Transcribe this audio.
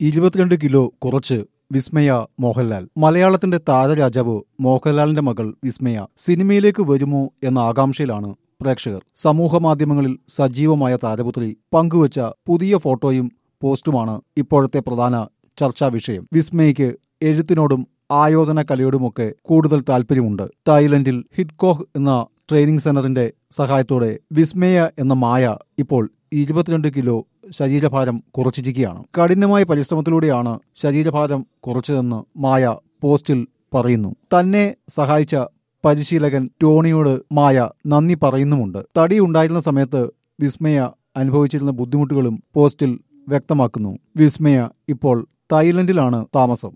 ഇരുപത്തിരണ്ട് കിലോ കുറച്ച് വിസ്മയ മോഹൻലാൽ മലയാളത്തിന്റെ താരരാജാവ് മോഹൻലാലിന്റെ മകൾ വിസ്മയ സിനിമയിലേക്ക് വരുമോ എന്ന ആകാംക്ഷയിലാണ് പ്രേക്ഷകർ സമൂഹ മാധ്യമങ്ങളിൽ സജീവമായ താരപുത്രി പങ്കുവച്ച പുതിയ ഫോട്ടോയും പോസ്റ്റുമാണ് ഇപ്പോഴത്തെ പ്രധാന ചർച്ചാ വിഷയം വിസ്മയയ്ക്ക് എഴുത്തിനോടും ആയോധന കലയോടുമൊക്കെ കൂടുതൽ താല്പര്യമുണ്ട് തായ്ലൻഡിൽ ഹിറ്റ്കോഹ് എന്ന ട്രെയിനിംഗ് സെന്ററിന്റെ സഹായത്തോടെ വിസ്മയ എന്ന മായ ഇപ്പോൾ ഇരുപത്തിരണ്ട് കിലോ ശരീരഭാരം കുറച്ചിരിക്കുകയാണ് കഠിനമായ പരിശ്രമത്തിലൂടെയാണ് ശരീരഭാരം കുറച്ചതെന്ന് മായ പോസ്റ്റിൽ പറയുന്നു തന്നെ സഹായിച്ച പരിശീലകൻ ടോണിയോട് മായ നന്ദി പറയുന്നുമുണ്ട് തടി ഉണ്ടായിരുന്ന സമയത്ത് വിസ്മയ അനുഭവിച്ചിരുന്ന ബുദ്ധിമുട്ടുകളും പോസ്റ്റിൽ വ്യക്തമാക്കുന്നു വിസ്മയ ഇപ്പോൾ തായ്ലൻഡിലാണ് താമസം